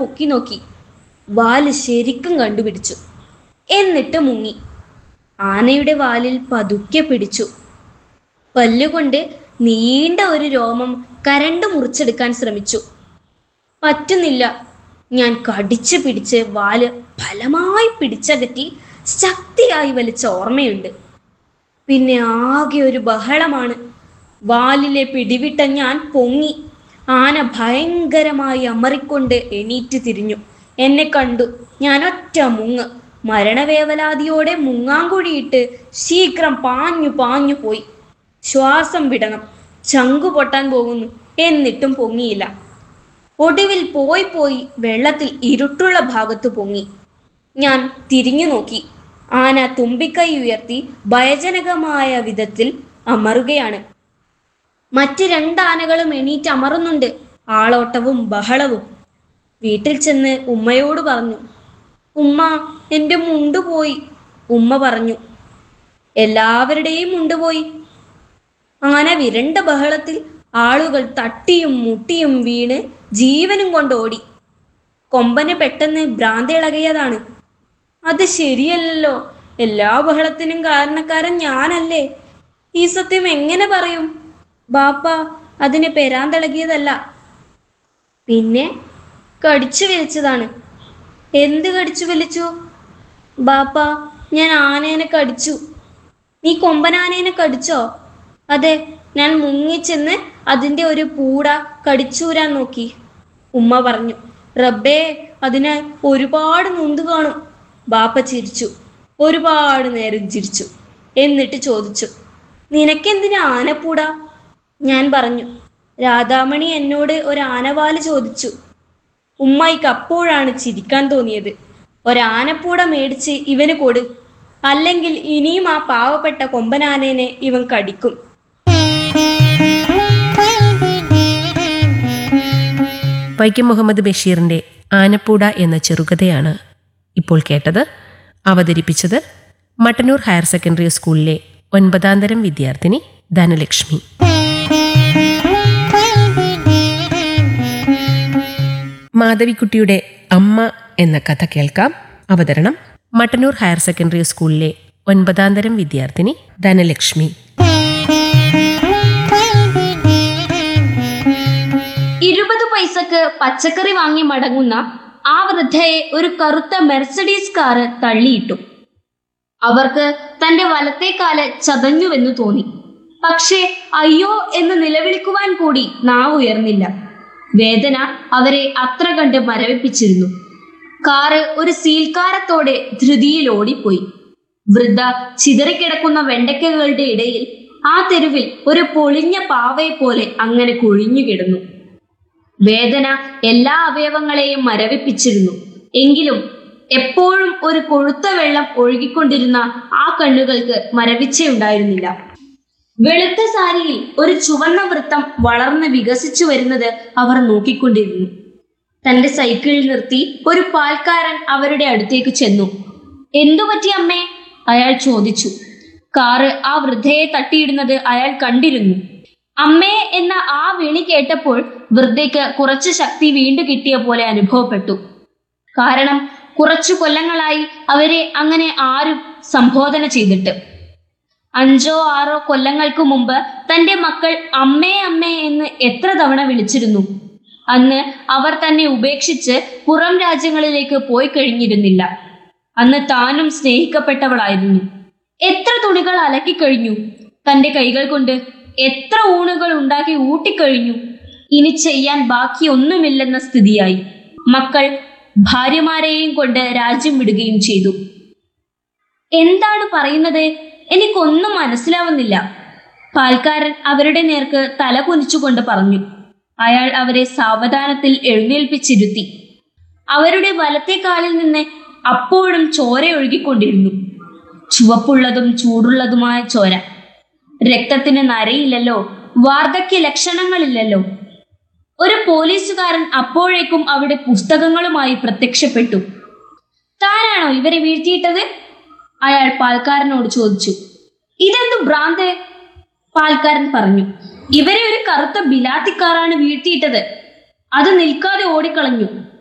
പൊക്കി നോക്കി വാല് ശരിക്കും കണ്ടുപിടിച്ചു എന്നിട്ട് മുങ്ങി ആനയുടെ വാലിൽ പതുക്കെ പിടിച്ചു പല്ലുകൊണ്ട് നീണ്ട ഒരു രോമം കരണ്ട് മുറിച്ചെടുക്കാൻ ശ്രമിച്ചു പറ്റുന്നില്ല ഞാൻ കടിച്ചു പിടിച്ച് വാല് ഫലമായി പിടിച്ചകറ്റി ശക്തിയായി വലിച്ച ഓർമ്മയുണ്ട് പിന്നെ ആകെ ഒരു ബഹളമാണ് വാലിലെ പിടിവിട്ട ഞാൻ പൊങ്ങി ആന ഭയങ്കരമായി അമറിക്കൊണ്ട് എണീറ്റ് തിരിഞ്ഞു എന്നെ കണ്ടു ഞാൻ ഒറ്റ മുങ്ങ് മരണവേവലാതിയോടെ മുങ്ങാങ്കുഴിയിട്ട് ശീഘ്രം പാഞ്ഞു പാഞ്ഞു പോയി ശ്വാസം വിടണം ചങ്കു പൊട്ടാൻ പോകുന്നു എന്നിട്ടും പൊങ്ങിയില്ല ഒടുവിൽ പോയി പോയി വെള്ളത്തിൽ ഇരുട്ടുള്ള ഭാഗത്ത് പൊങ്ങി ഞാൻ തിരിഞ്ഞു നോക്കി ആന തുമ്പിക്കൈ ഉയർത്തി ഭയജനകമായ വിധത്തിൽ അമറുകയാണ് മറ്റ് രണ്ട് ആനകളും എണീറ്റ് അമറുന്നുണ്ട് ആളോട്ടവും ബഹളവും വീട്ടിൽ ചെന്ന് ഉമ്മയോട് പറഞ്ഞു ഉമ്മ എൻ്റെ മുണ്ട് പോയി ഉമ്മ പറഞ്ഞു എല്ലാവരുടെയും മുണ്ട് പോയി ആന വിരണ്ട ബഹളത്തിൽ ആളുകൾ തട്ടിയും മുട്ടിയും വീണ് ജീവനും കൊണ്ട് ഓടി കൊമ്പന് പെട്ടെന്ന് ഭ്രാന്തി ഇളകിയതാണ് അത് ശരിയല്ലല്ലോ എല്ലാ ബഹളത്തിനും കാരണക്കാരൻ ഞാനല്ലേ ഈ സത്യം എങ്ങനെ പറയും ബാപ്പ അതിന് പെരാന്തളകിയതല്ല പിന്നെ കടിച്ചു വലിച്ചതാണ് എന്ത് കടിച്ചു വലിച്ചു ബാപ്പ ഞാൻ ആനേനെ കടിച്ചു നീ കൊമ്പനാനേനെ കടിച്ചോ അതെ ഞാൻ മുങ്ങിച്ചെന്ന് അതിൻ്റെ ഒരു പൂട കടിച്ചൂരാൻ നോക്കി ഉമ്മ പറഞ്ഞു റബ്ബേ അതിന് ഒരുപാട് നൊന്ത് കാണും ബാപ്പ ചിരിച്ചു ഒരുപാട് നേരം ചിരിച്ചു എന്നിട്ട് ചോദിച്ചു നിനക്കെന്തിനാ ആനപ്പൂട ഞാൻ പറഞ്ഞു രാധാമണി എന്നോട് ഒരു ആനവാല് ചോദിച്ചു ഉമ്മായിക്ക് അപ്പോഴാണ് ചിരിക്കാൻ തോന്നിയത് ഒരാനപ്പൂട മേടിച്ച് ഇവന് കൊടു അല്ലെങ്കിൽ ഇനിയും ആ പാവപ്പെട്ട കൊമ്പനാനേനെ ഇവൻ കടിക്കും വൈക്കം മുഹമ്മദ് ബഷീറിന്റെ ആനപ്പൂട എന്ന ചെറുകഥയാണ് ഇപ്പോൾ കേട്ടത് അവതരിപ്പിച്ചത് മട്ടന്നൂർ ഹയർ സെക്കൻഡറി സ്കൂളിലെ ഒൻപതാം തരം വിദ്യാർത്ഥിനി ധനലക്ഷ്മി മാധവിക്കുട്ടിയുടെ അമ്മ എന്ന കഥ കേൾക്കാം അവതരണം മട്ടന്നൂർ ഹയർ സെക്കൻഡറി സ്കൂളിലെ ഒൻപതാം തരം വിദ്യാർത്ഥിനി ധനലക്ഷ്മി ഇരുപത് പൈസക്ക് പച്ചക്കറി വാങ്ങി മടങ്ങുന്ന ആ വൃദ്ധയെ ഒരു കറുത്ത മെർസഡീസ് കാറ് തള്ളിയിട്ടു അവർക്ക് തന്റെ വലത്തെ കാല് ചതഞ്ഞുവെന്ന് തോന്നി പക്ഷേ അയ്യോ എന്ന് നിലവിളിക്കുവാൻ കൂടി നാവ് ഉയർന്നില്ല വേദന അവരെ അത്ര കണ്ട് മരവിപ്പിച്ചിരുന്നു കാറ് ഒരു സീൽക്കാരത്തോടെ ധൃതിയിൽ ഓടിപ്പോയി വൃദ്ധ ചിതറിക്കിടക്കുന്ന വെണ്ടയ്ക്കകളുടെ ഇടയിൽ ആ തെരുവിൽ ഒരു പൊളിഞ്ഞ പാവയെ പോലെ അങ്ങനെ കുഴിഞ്ഞു കിടന്നു വേദന എല്ലാ അവയവങ്ങളെയും മരവിപ്പിച്ചിരുന്നു എങ്കിലും എപ്പോഴും ഒരു കൊഴുത്ത വെള്ളം ഒഴുകിക്കൊണ്ടിരുന്ന ആ കണ്ണുകൾക്ക് മരവിച്ചയുണ്ടായിരുന്നില്ല വെളുത്ത സാരിയിൽ ഒരു ചുവന്ന വൃത്തം വളർന്ന് വികസിച്ചു വരുന്നത് അവർ നോക്കിക്കൊണ്ടിരുന്നു തന്റെ സൈക്കിളിൽ നിർത്തി ഒരു പാൽക്കാരൻ അവരുടെ അടുത്തേക്ക് ചെന്നു എന്തു പറ്റി അമ്മേ അയാൾ ചോദിച്ചു കാറ് ആ വൃദ്ധയെ തട്ടിയിടുന്നത് അയാൾ കണ്ടിരുന്നു അമ്മേ എന്ന ആ വിളി കേട്ടപ്പോൾ വൃദ്ധയ്ക്ക് കുറച്ച് ശക്തി വീണ്ടു കിട്ടിയ പോലെ അനുഭവപ്പെട്ടു കാരണം കുറച്ചു കൊല്ലങ്ങളായി അവരെ അങ്ങനെ ആരും സംബോധന ചെയ്തിട്ട് അഞ്ചോ ആറോ കൊല്ലങ്ങൾക്ക് മുമ്പ് തന്റെ മക്കൾ അമ്മേ അമ്മേ എന്ന് എത്ര തവണ വിളിച്ചിരുന്നു അന്ന് അവർ തന്നെ ഉപേക്ഷിച്ച് പുറം രാജ്യങ്ങളിലേക്ക് പോയി കഴിഞ്ഞിരുന്നില്ല അന്ന് താനും സ്നേഹിക്കപ്പെട്ടവളായിരുന്നു എത്ര തുണികൾ അലക്കിക്കഴിഞ്ഞു തന്റെ കൈകൾ കൊണ്ട് എത്ര ഊണുകൾ ഉണ്ടാക്കി ഊട്ടിക്കഴിഞ്ഞു ഇനി ചെയ്യാൻ ബാക്കിയൊന്നുമില്ലെന്ന സ്ഥിതിയായി മക്കൾ ഭാര്യമാരെയും കൊണ്ട് രാജ്യം വിടുകയും ചെയ്തു എന്താണ് പറയുന്നത് എനിക്കൊന്നും മനസ്സിലാവുന്നില്ല പാൽക്കാരൻ അവരുടെ നേർക്ക് തല കുനിച്ചുകൊണ്ട് പറഞ്ഞു അയാൾ അവരെ സാവധാനത്തിൽ എഴുന്നേൽപ്പിച്ചിരുത്തി അവരുടെ വലത്തെ കാലിൽ നിന്ന് അപ്പോഴും ചോര ഒഴുകിക്കൊണ്ടിരുന്നു ചുവപ്പുള്ളതും ചൂടുള്ളതുമായ ചോര രക്തത്തിന് നരയില്ലല്ലോ വാർദ്ധക്യ ലക്ഷണങ്ങളില്ലല്ലോ ഒരു പോലീസുകാരൻ അപ്പോഴേക്കും അവിടെ പുസ്തകങ്ങളുമായി പ്രത്യക്ഷപ്പെട്ടു താനാണോ ഇവരെ വീഴ്ത്തിയിട്ടത് അയാൾ പാൽക്കാരനോട് ചോദിച്ചു ഇതെന്തു ഭ്രാന്ത് പാൽക്കാരൻ പറഞ്ഞു ഇവരെ ഒരു കറുത്ത ബിലാത്തിക്കാരാണ് വീഴ്ത്തിയിട്ടത് അത് നിൽക്കാതെ ഓടിക്കളഞ്ഞു